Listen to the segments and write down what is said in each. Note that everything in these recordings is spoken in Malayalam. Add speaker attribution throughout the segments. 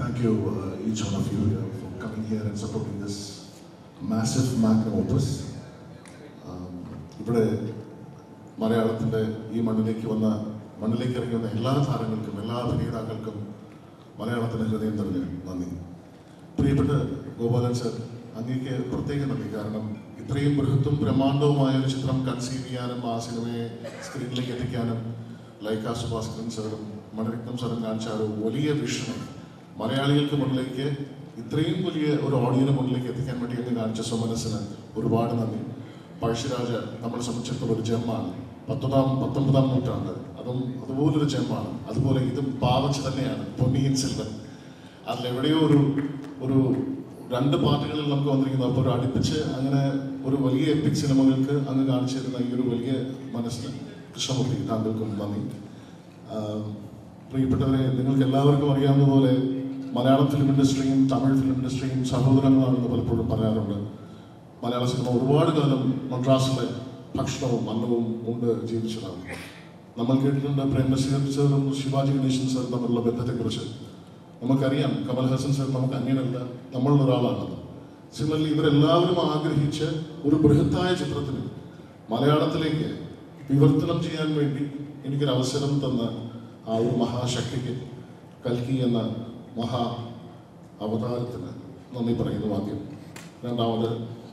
Speaker 1: thank you, uh, each one of you here for coming here and supporting this massive magnum opus. Um, ഇവിടെ മലയാളത്തിൻ്റെ ഈ മണ്ണിലേക്ക് വന്ന മണ്ണിലേക്ക് ഇറങ്ങി വന്ന എല്ലാ താരങ്ങൾക്കും എല്ലാ അഭിനേതാക്കൾക്കും മലയാളത്തിൻ്റെ ഹൃദയം നിറഞ്ഞ നന്ദി പ്രിയപ്പെട്ട ഗോപാലൻ സർ അങ്ങേക്ക് പ്രത്യേക നന്ദി കാരണം ഇത്രയും ബൃഹത്തും ബ്രഹ്മാണ്ഡവുമായ ഒരു ചിത്രം കൺസീവ് ചെയ്യാനും ആ സിനിമയെ സ്ക്രീനിലേക്ക് എത്തിക്കാനും ലൈക്ക സുഭാസ്കരൻ സാറും മണിരത്നം സാറും കാണിച്ച ആ ഒരു വലിയ വിഷണം മലയാളികൾക്ക് മുന്നിലേക്ക് ഇത്രയും വലിയ ഒരു ഓഡിയന് മുന്നിലേക്ക് എത്തിക്കാൻ വേണ്ടി എന്ന് കാണിച്ച സുമനസ്സിന് ഒരുപാട് നന്ദി പഴശ്ശിരാജ നമ്മളെ സംബന്ധിച്ചിടത്തോളം ഒരു ജെമ്മാണ് പത്തൊമ്പതാം പത്തൊമ്പതാം നൂറ്റാണ്ട് അതും അതുപോലൊരു ജെമ്മാണ് അതുപോലെ ഇതും പാവച്ച് തന്നെയാണ് പൊന്നിയിൻ സെൽവൻ അതിലെവിടെയോ ഒരു ഒരു രണ്ട് പാർട്ടുകളിൽ നമുക്ക് വന്നിരിക്കുന്നു അപ്പോൾ ഒരു അടുപ്പിച്ച് അങ്ങനെ ഒരു വലിയ എപ്പിക് സിനിമകൾക്ക് അങ്ങ് കാണിച്ചു തരുന്ന ഈ ഒരു വലിയ മനസ്സിന് കൃഷ്ണമൂർത്തി താങ്കൾക്കും നന്ദി ആഹ് പ്രിയപ്പെട്ടവരെ നിങ്ങൾക്ക് എല്ലാവർക്കും അറിയാവുന്ന പോലെ മലയാളം ഫിലിം ഇൻഡസ്ട്രിയും തമിഴ് ഫിലിം ഇൻഡസ്ട്രിയും സഹോദരങ്ങളാണെന്ന് പലപ്പോഴും പറയാറുണ്ട് മലയാള സിനിമ ഒരുപാട് കാലം മദ്രാസിലെ ഭക്ഷണവും അന്നവും കൊണ്ട് ജീവിച്ചതാണ് നമ്മൾ കേട്ടിട്ടുണ്ട് പ്രേം നസീർ സാറും ശിവാജി ഗണേശൻ സാറും തമ്മിലുള്ള ബന്ധത്തെക്കുറിച്ച് നമുക്കറിയാം കമൽഹാസൻ സാർ നമുക്ക് അന്യനല്ല നമ്മളുടെ ഒരാളാണ് സിമിലർലി ഇവരെല്ലാവരും ആഗ്രഹിച്ച് ഒരു ബൃഹത്തായ ചിത്രത്തിന് മലയാളത്തിലേക്ക് വിവർത്തനം ചെയ്യാൻ വേണ്ടി എനിക്കൊരു അവസരം തന്ന ആ ഒരു മഹാശക്തിക്ക് കൽക്കി എന്ന മഹാ അവതാരത്തിന് നന്ദി പറയുന്നു ആദ്യം രണ്ടാമത്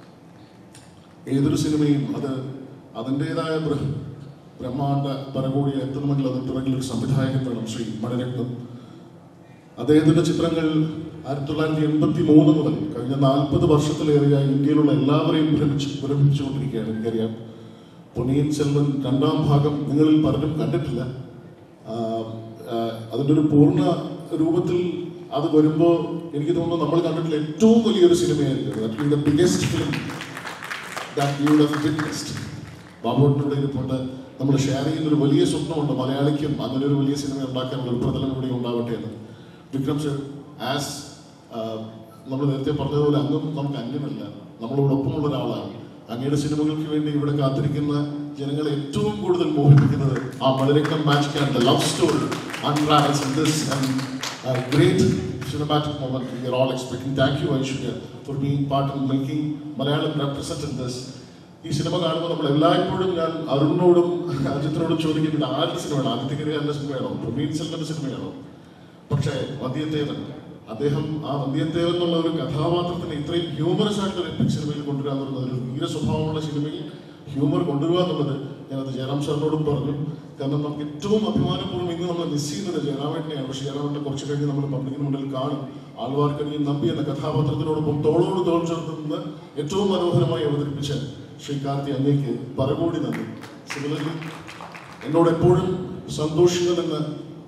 Speaker 1: ഏതൊരു സിനിമയും അത് അതിൻ്റെതായ ബൃഹ ബ്രഹ്മാണ്ട പരകോടി എത്തണമെങ്കിൽ അത് പിറകിൽ ഒരു സംവിധായകൻ വേണം ശ്രീ മണിരത്നം അദ്ദേഹത്തിന്റെ ചിത്രങ്ങൾ ആയിരത്തി തൊള്ളായിരത്തി എൺപത്തി മൂന്ന് മുതൽ കഴിഞ്ഞ നാൽപ്പത് വർഷത്തിലേറെയായി ഇന്ത്യയിലുള്ള എല്ലാവരെയും ഭ്രമിച്ച് ഭ്രമിച്ചുകൊണ്ടിരിക്കുകയാണ് എനിക്കറിയാം പൊന്നിയിൻ സെൽവൻ രണ്ടാം ഭാഗം നിങ്ങളിൽ പലരും കണ്ടിട്ടില്ല ആഹ് ആഹ് അതിന്റെ ഒരു പൂർണ്ണ രൂപത്തിൽ അത് വരുമ്പോൾ എനിക്ക് തോന്നുന്നു നമ്മൾ കണ്ടിട്ടുള്ള ഏറ്റവും വലിയൊരു സിനിമയായിരിക്കും the biggest film that you have witnessed ബാബുവിനോട് ഇരിപ്പുണ്ട് നമ്മൾ ഷെയർ ചെയ്യുന്ന ഒരു വലിയ സ്വപ്നമുണ്ട് മലയാളിക്കും അങ്ങനെ ഒരു വലിയ സിനിമ ഉണ്ടാക്കാനുള്ള ഒരു പ്രതലം ഇവിടെ ഉണ്ടാവട്ടെ എന്ന് വിക്രം സർ ആസ് നമ്മൾ നേരത്തെ പറഞ്ഞതുപോലെ അങ്ങും നമുക്ക് അന്യമല്ല നമ്മളോടൊപ്പമുള്ള ഒരാളാണ് അങ്ങയുടെ സിനിമകൾക്ക് വേണ്ടി ഇവിടെ കാത്തിരിക്കുന്ന ജനങ്ങളെ ഏറ്റവും കൂടുതൽ മോഹിപ്പിക്കുന്നത് ആ മലരക്കം magic and love story unravels in this and a great cinematic moment we are all expecting. Thank you, Aishwarya, for being part of making Malayalam represent in this. ഈ സിനിമ കാണുമ്പോൾ നമ്മൾ എല്ലായ്പ്പോഴും ഞാൻ അരുണിനോടും അജിത്തിനോടും ചോദിക്കുന്നത് ആരുടെ സിനിമയാണ് ആദിത്യ കരിയാറിന്റെ സിനിമയാണോ പ്രവീൺ സെൽവന്റെ സിനിമയാണോ പക്ഷേ വന്ധ്യത്തേവൻ അദ്ദേഹം ആ വന്ധ്യത്തേവൻ എന്നുള്ള ഒരു കഥാപാത്രത്തിന് ഇത്രയും ഹ്യൂമറസ് ആയിട്ട് ഒരു എപ്പിക് സിനിമയിൽ കൊണ്ടുവരിക എന്ന് പറയുന്നത് ഒരു വീര സ്വഭാവമുള്ള സിനിമയിൽ ഹ്യൂമർ കൊണ്ടുവരിക എന്നുള്ളത് ഞാനത് ജയറാം സാറിനോടും പറഞ്ഞു കാരണം നമുക്ക് ഏറ്റവും അഭിമാനപൂർവ്വം ഇന്ന് നമ്മൾ മിസ് ചെയ്യുന്നത് ജയറാമേട്ടനെയാണ് പക്ഷേ ജയറാമേട്ടനെ കുറച്ച് കഴിഞ്ഞ് നമ്മൾ പബ്ലിക്കിന് മുന്നിൽ കാണും ആൾവാർക്കണിയും നമ്പി എന്ന കഥാപാത്രത്തിനോടൊപ്പം തോളോട് തോൾ ചേർത്ത് നിന്ന് ഏറ്റവും മനോഹരമായി അവതരിപ്പിച്ച ശ്രീ കാർത്തി അങ്ങേക്ക് പരകോടി നന്ദി സിമിലർലി എന്നോട് എപ്പോഴും സന്തോഷികൾ എന്ന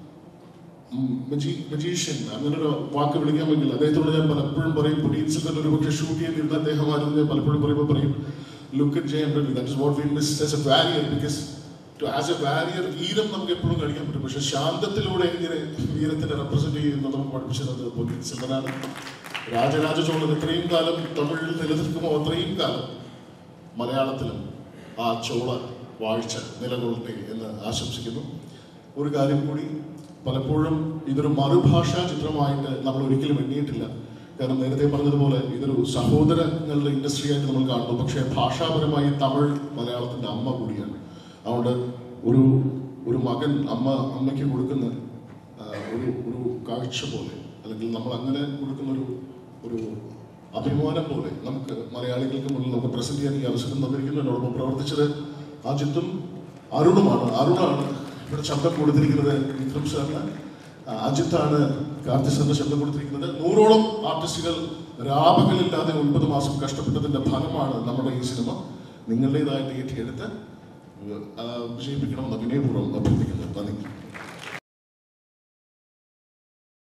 Speaker 1: മജീഷ്യൻ അങ്ങനെ ഒരു വാക്ക് വിളിക്കാൻ പറ്റില്ല അദ്ദേഹത്തോട് ഞാൻ പലപ്പോഴും പറയും പൊലീസിൽ ഒരു പക്ഷേ ഷൂട്ട് ചെയ്തിരുന്ന അദ്ദേഹമായിരുന്നു ഞാൻ പലപ്പോഴും പറയുമ്പോൾ പറയും look at Jayan Ravi that is what we miss as a warrior because to as a warrior വീരം നമുക്ക് എപ്പോഴും കഴിക്കാൻ പറ്റും പക്ഷെ ശാന്തത്തിലൂടെ ഇങ്ങനെ വീരത്തിനെ റെപ്രസെന്റ് ചെയ്യുന്നത് നമുക്ക് പഠിപ്പിച്ചത് പൊലീൻ സിൽവനാണ് രാജരാജ ചോളൻ ഇത്രയും കാലം തമിഴിൽ നിലനിൽക്കുമ്പോൾ അത്രയും കാലം മലയാളത്തിലും ആ ചോള വാഴ്ച നിലകൊള്ളട്ടെ എന്ന് ആശംസിക്കുന്നു ഒരു കാര്യം കൂടി പലപ്പോഴും ഇതൊരു മറുഭാഷാ ചിത്രമായിട്ട് നമ്മൾ ഒരിക്കലും എണ്ണിയിട്ടില്ല കാരണം നേരത്തെ പറഞ്ഞതുപോലെ ഇതൊരു സഹോദരങ്ങളുടെ ഇൻഡസ്ട്രി ആയിട്ട് നമ്മൾ കാണുന്നു പക്ഷേ ഭാഷാപരമായി തമിഴ് മലയാളത്തിന്റെ അമ്മ കൂടിയാണ് അതുകൊണ്ട് ഒരു ഒരു മകൻ അമ്മ അമ്മയ്ക്ക് കൊടുക്കുന്ന ആ, ഒരു ഒരു കാഴ്ച പോലെ അല്ലെങ്കിൽ നമ്മൾ അങ്ങനെ കൊടുക്കുന്ന ഒരു ഒരു അഭിമാനം പോലെ നമുക്ക് മലയാളികൾക്ക് മുന്നിൽ നമുക്ക് പ്രസന്റ് ചെയ്യാൻ ഈ അവസരം തന്നിരിക്കുന്നു എന്നോടൊപ്പം പ്രവർത്തിച്ചത് അജിത്തും അരുണുമാണ് അരുണാണ് ഇവിടെ ശബ്ദം കൊടുത്തിരിക്കുന്നത് വിക്രം സാറിന് ആ, അജിത്താണ് കാർത്തി സാറിന് ശബ്ദം കൊടുത്തിരിക്കുന്നത് നൂറോളം ആർട്ടിസ്റ്റുകൾ രാപകലില്ലാതെ ഒൻപത് മാസം കഷ്ടപ്പെട്ടതിന്റെ ഫലമാണ് നമ്മുടെ ഈ സിനിമ നിങ്ങളുടേതായിട്ട് ഏറ്റെടുത്ത് ആ, വിജയിപ്പിക്കണമെന്ന് വിനയപൂർവ്വം അഭ്യർത്ഥിക്കുന്നു നന്ദി